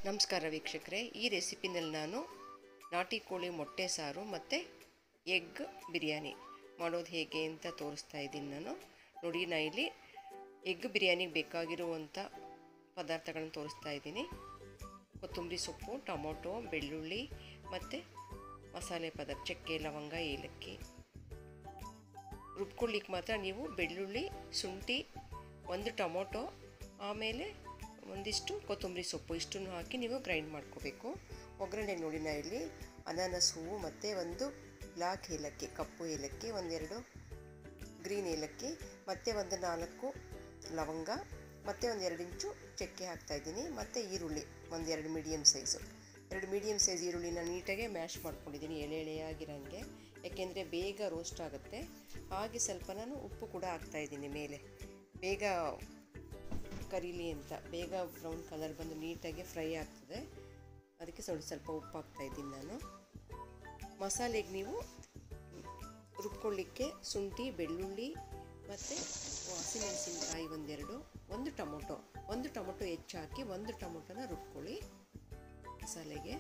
ನಮಸ್ಕಾರ ವೀಕ್ಷಕರೇ ಈ ರೆಸಿಪಿನಲ್ಲಿ ನಾನು ನಾಟಿ ಕೋಳಿ ಮೊಟ್ಟೆ ಸಾರು ಮತ್ತು ಎಗ್ ಬಿರಿಯಾನಿ ಮಾಡೋದು ಹೇಗೆ ಅಂತ ತೋರಿಸ್ತಾ ಇದ್ದೀನಿ ನಾನು ನೋಡಿ ನಾ ಇಲ್ಲಿ ಎಗ್ ಬಿರಿಯಾನಿಗೆ ಬೇಕಾಗಿರುವಂಥ ಪದಾರ್ಥಗಳನ್ನು ತೋರಿಸ್ತಾ ಇದ್ದೀನಿ ಕೊತ್ತಂಬರಿ ಸೊಪ್ಪು ಟೊಮೊಟೊ ಬೆಳ್ಳುಳ್ಳಿ ಮತ್ತು ಮಸಾಲೆ ಪದಾರ್ಥ ಚಕ್ಕೆ ಲವಂಗ ಏಲಕ್ಕಿ ರುಬ್ಕೊಳ್ಳಿಕ್ಕೆ ಮಾತ್ರ ನೀವು ಬೆಳ್ಳುಳ್ಳಿ ಶುಂಠಿ ಒಂದು ಟೊಮೊಟೊ ಆಮೇಲೆ ಒಂದಿಷ್ಟು ಕೊತ್ತಂಬರಿ ಸೊಪ್ಪು ಇಷ್ಟನ್ನು ಹಾಕಿ ನೀವು ಗ್ರೈಂಡ್ ಮಾಡ್ಕೋಬೇಕು ಒಗ್ಗರಣೆ ನೋಡಿ ನಾ ಇಲ್ಲಿ ಅನಾನಸ್ ಹೂವು ಮತ್ತು ಒಂದು ಬ್ಲಾಕ್ ಏಲಕ್ಕಿ ಕಪ್ಪು ಏಲಕ್ಕಿ ಒಂದೆರಡು ಗ್ರೀನ್ ಏಲಕ್ಕಿ ಮತ್ತು ಒಂದು ನಾಲ್ಕು ಲವಂಗ ಮತ್ತು ಒಂದು ಎರಡು ಇಂಚು ಚಕ್ಕೆ ಹಾಕ್ತಾಯಿದ್ದೀನಿ ಮತ್ತು ಈರುಳ್ಳಿ ಒಂದೆರಡು ಮೀಡಿಯಮ್ ಸೈಜು ಎರಡು ಮೀಡಿಯಮ್ ಸೈಜ್ ಈರುಳ್ಳಿನ ನೀಟಾಗೆ ಮ್ಯಾಶ್ ಮಾಡ್ಕೊಂಡಿದ್ದೀನಿ ಎಳೆ ಎಳೆಯಾಗಿರೋಂಗೆ ಯಾಕೆಂದರೆ ಬೇಗ ರೋಸ್ಟ್ ಆಗುತ್ತೆ ಹಾಗೆ ಸ್ವಲ್ಪ ನಾನು ಉಪ್ಪು ಕೂಡ ಹಾಕ್ತಾಯಿದ್ದೀನಿ ಮೇಲೆ ಬೇಗ ಕರೀಲಿ ಅಂತ ಬೇಗ ಬ್ರೌನ್ ಕಲರ್ ಬಂದು ನೀಟಾಗಿ ಫ್ರೈ ಆಗ್ತದೆ ಅದಕ್ಕೆ ಸ್ವಲ್ಪ ಸ್ವಲ್ಪ ಉಪ್ಪು ಹಾಕ್ತಾಯಿದ್ದೀನಿ ನಾನು ಮಸಾಲೆಗೆ ನೀವು ರುಬ್ಕೊಳ್ಳಿಕ್ಕೆ ಶುಂಠಿ ಬೆಳ್ಳುಳ್ಳಿ ಮತ್ತು ಹಸಿಮೆಣಸಿನ್ಕಾಯಿ ಒಂದೆರಡು ಒಂದು ಟೊಮೊಟೊ ಒಂದು ಟೊಮೊಟೊ ಹೆಚ್ಚು ಹಾಕಿ ಒಂದು ಟೊಮೊಟೊನ ರುಬ್ಕೊಳ್ಳಿ ಮಸಾಲೆಗೆ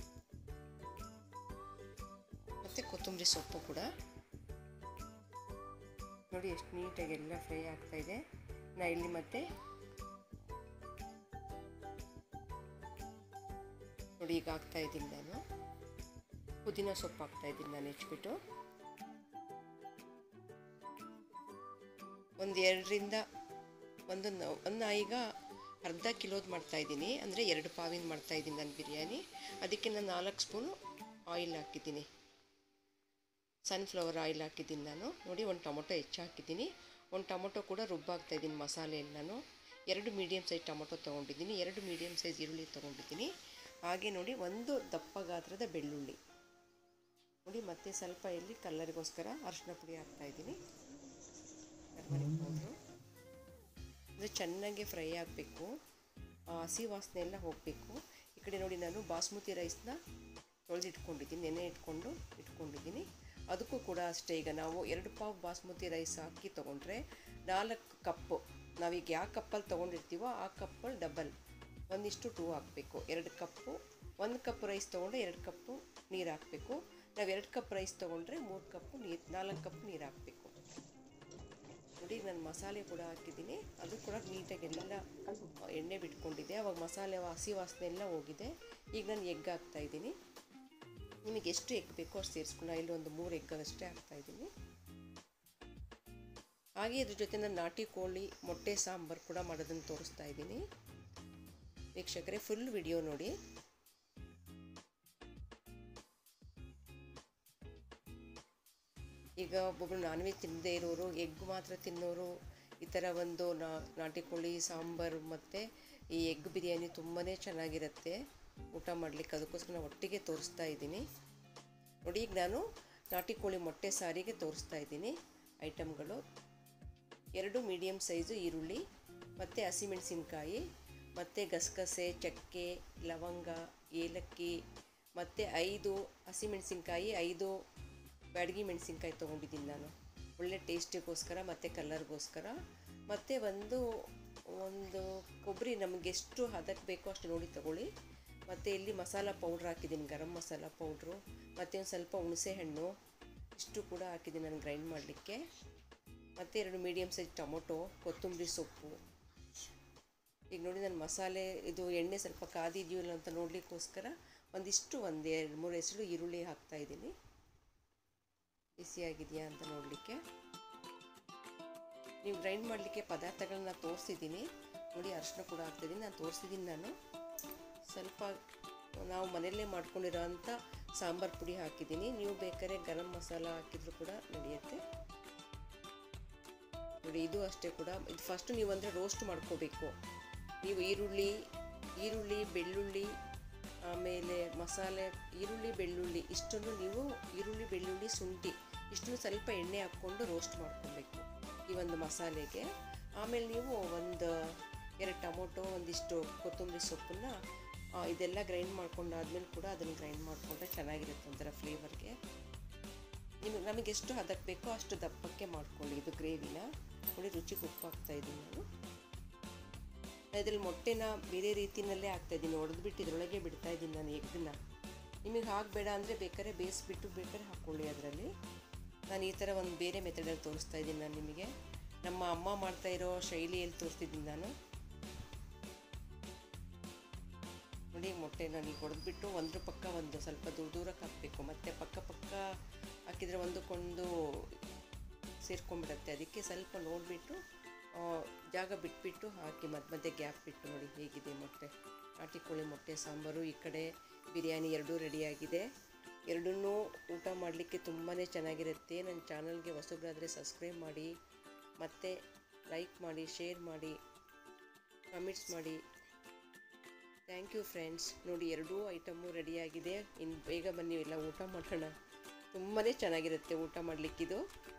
ಮತ್ತು ಕೊತ್ತಂಬರಿ ಸೊಪ್ಪು ಕೂಡ ನೋಡಿ ಎಷ್ಟು ನೀಟಾಗಿ ಎಲ್ಲ ಫ್ರೈ ಆಗ್ತಾಯಿದೆ ನಾ ಇಲ್ಲಿ ಮತ್ತೆ ನೋಡಿ ಈಗ ಹಾಕ್ತಾ ಇದ್ದೀನಿ ನಾನು ಪುದೀನ ಸೊಪ್ಪು ಹಾಕ್ತಾ ಇದ್ದೀನಿ ನಾನು ಹೆಚ್ಚಿಬಿಟ್ಟು ಒಂದು ಎರಡರಿಂದ ಒಂದು ಒಂದು ಈಗ ಅರ್ಧ ಕಿಲೋದು ಮಾಡ್ತಾಯಿದ್ದೀನಿ ಅಂದರೆ ಎರಡು ಪಾವಿನ ಮಾಡ್ತಾಯಿದ್ದೀನಿ ನಾನು ಬಿರಿಯಾನಿ ಅದಕ್ಕೆ ನಾನು ನಾಲ್ಕು ಸ್ಪೂನು ಆಯಿಲ್ ಹಾಕಿದ್ದೀನಿ ಸನ್ಫ್ಲವರ್ ಆಯಿಲ್ ಹಾಕಿದ್ದೀನಿ ನಾನು ನೋಡಿ ಒಂದು ಟೊಮೊಟೊ ಹೆಚ್ಚು ಹಾಕಿದ್ದೀನಿ ಒಂದು ಟೊಮೊಟೊ ಕೂಡ ರುಬ್ಬಾಗ್ತಾಯಿದ್ದೀನಿ ಮಸಾಲೆ ನಾನು ಎರಡು ಮೀಡಿಯಮ್ ಸೈಜ್ ಟೊಮೊಟೊ ತೊಗೊಂಡಿದ್ದೀನಿ ಎರಡು ಮೀಡಿಯಮ್ ಸೈಜ್ ಈರುಳ್ಳಿ ತೊಗೊಂಡಿದ್ದೀನಿ ಹಾಗೆ ನೋಡಿ ಒಂದು ದಪ್ಪ ಗಾತ್ರದ ಬೆಳ್ಳುಳ್ಳಿ ನೋಡಿ ಮತ್ತೆ ಸ್ವಲ್ಪ ಇಲ್ಲಿ ಕಲ್ಲರಿಗೋಸ್ಕರ ಅರಿಶಿನ ಪುಡಿ ಹಾಕ್ತಾಯಿದ್ದೀನಿ ಟರ್ಮರಿಕ್ ಪೌಡ್ರು ಅಂದರೆ ಚೆನ್ನಾಗಿ ಫ್ರೈ ಆಗಬೇಕು ಹಸಿ ವಾಸನೆ ಎಲ್ಲ ಹೋಗಬೇಕು ಈ ಕಡೆ ನೋಡಿ ನಾನು ಬಾಸ್ಮತಿ ರೈಸ್ನ ತೊಳೆದಿಟ್ಕೊಂಡಿದ್ದೀನಿ ನೆನೆ ಇಟ್ಕೊಂಡು ಇಟ್ಕೊಂಡಿದ್ದೀನಿ ಅದಕ್ಕೂ ಕೂಡ ಅಷ್ಟೇ ಈಗ ನಾವು ಎರಡು ಪಾವ್ ಬಾಸ್ಮತಿ ರೈಸ್ ಹಾಕಿ ತೊಗೊಂಡ್ರೆ ನಾಲ್ಕು ಕಪ್ಪು ನಾವೀಗ ಯಾವ ಕಪ್ಪಲ್ಲಿ ತೊಗೊಂಡಿರ್ತೀವೋ ಆ ಕಪ್ಪಲ್ಲಿ ಡಬಲ್ ಒಂದಿಷ್ಟು ಟೂ ಹಾಕಬೇಕು ಎರಡು ಕಪ್ಪು ಒಂದು ಕಪ್ ರೈಸ್ ತೊಗೊಂಡ್ರೆ ಎರಡು ಕಪ್ಪು ನೀರು ಹಾಕಬೇಕು ನಾವು ಎರಡು ಕಪ್ ರೈಸ್ ತೊಗೊಂಡ್ರೆ ಮೂರು ಕಪ್ಪು ನೀರು ನಾಲ್ಕು ಕಪ್ ನೀರು ಹಾಕಬೇಕು ನೋಡಿ ನಾನು ಮಸಾಲೆ ಕೂಡ ಹಾಕಿದ್ದೀನಿ ಅದು ಕೂಡ ನೀಟಾಗಿ ಎಲ್ಲ ಎಣ್ಣೆ ಬಿಟ್ಕೊಂಡಿದೆ ಅವಾಗ ಮಸಾಲೆ ಹಸಿ ವಾಸನೆ ಎಲ್ಲ ಹೋಗಿದೆ ಈಗ ನಾನು ಎಗ್ ಹಾಕ್ತಾಯಿದ್ದೀನಿ ನಿಮಗೆ ಎಷ್ಟು ಎಗ್ ಬೇಕೋ ಅಷ್ಟು ಸೇರಿಸ್ಕೊಂಡು ಇಲ್ಲಿ ಒಂದು ಮೂರು ಎಗ್ ಅಷ್ಟೇ ಹಾಕ್ತಾಯಿದ್ದೀನಿ ಹಾಗೆ ಇದ್ರ ಜೊತೆ ನಾನು ನಾಟಿ ಕೋಳಿ ಮೊಟ್ಟೆ ಸಾಂಬಾರು ಕೂಡ ಮಾಡೋದನ್ನು ತೋರಿಸ್ತಾ ಇದ್ದೀನಿ ವೀಕ್ಷಕರೇ ಫುಲ್ ವಿಡಿಯೋ ನೋಡಿ ಈಗ ಒಬ್ಬೊಬ್ರು ನಾನ್ ವೆಜ್ ತಿನ್ನದೇ ಇರೋರು ಎಗ್ ಮಾತ್ರ ತಿನ್ನೋರು ಈ ಥರ ಒಂದು ನಾಟಿ ಕೋಳಿ ಸಾಂಬಾರು ಮತ್ತು ಈ ಎಗ್ ಬಿರಿಯಾನಿ ತುಂಬಾ ಚೆನ್ನಾಗಿರುತ್ತೆ ಊಟ ಮಾಡಲಿಕ್ಕೆ ಅದಕ್ಕೋಸ್ಕರ ನಾನು ಒಟ್ಟಿಗೆ ತೋರಿಸ್ತಾ ಇದ್ದೀನಿ ನೋಡಿ ಈಗ ನಾನು ನಾಟಿ ಕೋಳಿ ಮೊಟ್ಟೆ ಸಾರಿಗೆ ತೋರಿಸ್ತಾ ಇದ್ದೀನಿ ಐಟಮ್ಗಳು ಎರಡು ಮೀಡಿಯಮ್ ಸೈಜು ಈರುಳ್ಳಿ ಮತ್ತು ಹಸಿಮೆಣಸಿನ್ಕಾಯಿ ಮತ್ತು ಗಸಗಸೆ ಚಕ್ಕೆ ಲವಂಗ ಏಲಕ್ಕಿ ಮತ್ತು ಐದು ಹಸಿಮೆಣಸಿನ್ಕಾಯಿ ಐದು ಬ್ಯಾಡಗಿ ಮೆಣಸಿನ್ಕಾಯಿ ತೊಗೊಂಡಿದ್ದೀನಿ ನಾನು ಒಳ್ಳೆ ಟೇಸ್ಟಿಗೋಸ್ಕರ ಮತ್ತು ಕಲರ್ಗೋಸ್ಕರ ಮತ್ತು ಒಂದು ಒಂದು ಕೊಬ್ಬರಿ ನಮಗೆ ಎಷ್ಟು ಹದಕ್ಕೆ ಬೇಕೋ ಅಷ್ಟು ನೋಡಿ ತಗೊಳ್ಳಿ ಮತ್ತು ಇಲ್ಲಿ ಮಸಾಲ ಪೌಡ್ರ್ ಹಾಕಿದ್ದೀನಿ ಗರಂ ಮಸಾಲ ಪೌಡ್ರು ಮತ್ತು ಒಂದು ಸ್ವಲ್ಪ ಹುಣಸೆ ಹಣ್ಣು ಇಷ್ಟು ಕೂಡ ಹಾಕಿದ್ದೀನಿ ನಾನು ಗ್ರೈಂಡ್ ಮಾಡಲಿಕ್ಕೆ ಮತ್ತು ಎರಡು ಮೀಡಿಯಮ್ ಸೈಜ್ ಟೊಮೊಟೊ ಕೊತ್ತಂಬರಿ ಸೊಪ್ಪು ಈಗ ನೋಡಿ ನಾನು ಮಸಾಲೆ ಇದು ಎಣ್ಣೆ ಸ್ವಲ್ಪ ಕಾದಿದೆಯಲ್ಲ ಅಂತ ನೋಡಲಿಕ್ಕೋಸ್ಕರ ಒಂದಿಷ್ಟು ಒಂದು ಎರಡು ಮೂರು ಹೆಸರು ಈರುಳ್ಳಿ ಹಾಕ್ತಾಯಿದ್ದೀನಿ ಬಿಸಿಯಾಗಿದೆಯಾ ಅಂತ ನೋಡಲಿಕ್ಕೆ ನೀವು ಗ್ರೈಂಡ್ ಮಾಡಲಿಕ್ಕೆ ಪದಾರ್ಥಗಳನ್ನ ತೋರಿಸಿದ್ದೀನಿ ನೋಡಿ ಅರಿಶಿನ ಕೂಡ ಹಾಕ್ತಿದ್ದೀನಿ ನಾನು ತೋರಿಸಿದ್ದೀನಿ ನಾನು ಸ್ವಲ್ಪ ನಾವು ಮನೆಯಲ್ಲೇ ಮಾಡ್ಕೊಂಡಿರೋ ಅಂಥ ಸಾಂಬಾರು ಪುಡಿ ಹಾಕಿದ್ದೀನಿ ನೀವು ಬೇಕಾದ್ರೆ ಗರಂ ಮಸಾಲ ಹಾಕಿದ್ರು ಕೂಡ ನಡೆಯುತ್ತೆ ನೋಡಿ ಇದು ಅಷ್ಟೇ ಕೂಡ ಇದು ಫಸ್ಟು ನೀವು ಅಂದರೆ ರೋಸ್ಟ್ ಮಾಡ್ಕೋಬೇಕು ನೀವು ಈರುಳ್ಳಿ ಈರುಳ್ಳಿ ಬೆಳ್ಳುಳ್ಳಿ ಆಮೇಲೆ ಮಸಾಲೆ ಈರುಳ್ಳಿ ಬೆಳ್ಳುಳ್ಳಿ ಇಷ್ಟನ್ನು ನೀವು ಈರುಳ್ಳಿ ಬೆಳ್ಳುಳ್ಳಿ ಶುಂಠಿ ಇಷ್ಟನ್ನು ಸ್ವಲ್ಪ ಎಣ್ಣೆ ಹಾಕ್ಕೊಂಡು ರೋಸ್ಟ್ ಮಾಡ್ಕೊಬೇಕು ಈ ಒಂದು ಮಸಾಲೆಗೆ ಆಮೇಲೆ ನೀವು ಒಂದು ಎರಡು ಟೊಮೊಟೊ ಒಂದಿಷ್ಟು ಕೊತ್ತಂಬರಿ ಸೊಪ್ಪನ್ನ ಇದೆಲ್ಲ ಗ್ರೈಂಡ್ ಮಾಡ್ಕೊಂಡಾದ್ಮೇಲೆ ಕೂಡ ಅದನ್ನು ಗ್ರೈಂಡ್ ಮಾಡಿಕೊಂಡ್ರೆ ಚೆನ್ನಾಗಿರುತ್ತೆ ಒಂಥರ ಫ್ಲೇವರ್ಗೆ ನಿಮಗೆ ನಮಗೆ ಎಷ್ಟು ಹದಕ್ಕೆ ಬೇಕೋ ಅಷ್ಟು ದಪ್ಪಕ್ಕೆ ಮಾಡ್ಕೊಳ್ಳಿ ಇದು ಗ್ರೇವಿನ ನೋಡಿ ರುಚಿಗೆ ಉಪ್ಪು ಹಾಕ್ತಾಯಿದ್ದೀನಿ ನಾನು ನಾನು ಇದ್ರಲ್ಲಿ ಮೊಟ್ಟೆನ ಬೇರೆ ರೀತಿಯಲ್ಲೇ ಹಾಕ್ತಾಯಿದ್ದೀನಿ ಹೊಡೆದ್ಬಿಟ್ಟು ಇದರೊಳಗೆ ಬಿಡ್ತಾ ಇದ್ದೀನಿ ನಾನು ಎಗ್ಗನ್ನ ನಿಮಗೆ ಹಾಕಬೇಡ ಅಂದರೆ ಬೇಕಾದ್ರೆ ಬೇಯಿಸ್ಬಿಟ್ಟು ಬೇಕಾದ್ರೆ ಹಾಕ್ಕೊಳ್ಳಿ ಅದರಲ್ಲಿ ನಾನು ಈ ಥರ ಒಂದು ಬೇರೆ ಮೆಥಡಲ್ಲಿ ತೋರಿಸ್ತಾ ಇದ್ದೀನಿ ನಾನು ನಿಮಗೆ ನಮ್ಮ ಅಮ್ಮ ಮಾಡ್ತಾ ಇರೋ ಶೈಲಿಯಲ್ಲಿ ತೋರಿಸ್ತಿದ್ದೀನಿ ನಾನು ನೋಡಿ ಮೊಟ್ಟೆನ ನೀವು ಹೊಡೆದ್ಬಿಟ್ಟು ಒಂದ್ರ ಪಕ್ಕ ಒಂದು ಸ್ವಲ್ಪ ದೂರ ದೂರಕ್ಕೆ ಹಾಕಬೇಕು ಮತ್ತು ಪಕ್ಕ ಪಕ್ಕ ಹಾಕಿದರೆ ಒಂದಕ್ಕೊಂದು ಸೇರ್ಕೊಂಡ್ಬಿಡತ್ತೆ ಅದಕ್ಕೆ ಸ್ವಲ್ಪ ನೋಡಿಬಿಟ್ಟು ಜಾಗ ಬಿಟ್ಬಿಟ್ಟು ಹಾಕಿ ಮಧ್ಯ ಮಧ್ಯೆ ಗ್ಯಾಪ್ ಬಿಟ್ಟು ನೋಡಿ ಹೇಗಿದೆ ಮೊಟ್ಟೆ ನಾಟಿ ಕೋಳಿ ಮೊಟ್ಟೆ ಸಾಂಬಾರು ಈ ಕಡೆ ಬಿರಿಯಾನಿ ಎರಡೂ ರೆಡಿಯಾಗಿದೆ ಎರಡನ್ನೂ ಊಟ ಮಾಡಲಿಕ್ಕೆ ತುಂಬಾ ಚೆನ್ನಾಗಿರುತ್ತೆ ನನ್ನ ಚಾನಲ್ಗೆ ಹೊಸಬ್ರಾದರೆ ಸಬ್ಸ್ಕ್ರೈಬ್ ಮಾಡಿ ಮತ್ತು ಲೈಕ್ ಮಾಡಿ ಶೇರ್ ಮಾಡಿ ಕಮೆಂಟ್ಸ್ ಮಾಡಿ ಥ್ಯಾಂಕ್ ಯು ಫ್ರೆಂಡ್ಸ್ ನೋಡಿ ಎರಡೂ ಐಟಮು ರೆಡಿಯಾಗಿದೆ ಇನ್ನು ಬೇಗ ಬನ್ನಿ ಎಲ್ಲ ಊಟ ಮಾಡೋಣ ತುಂಬಾ ಚೆನ್ನಾಗಿರುತ್ತೆ ಊಟ ಮಾಡಲಿಕ್ಕಿದು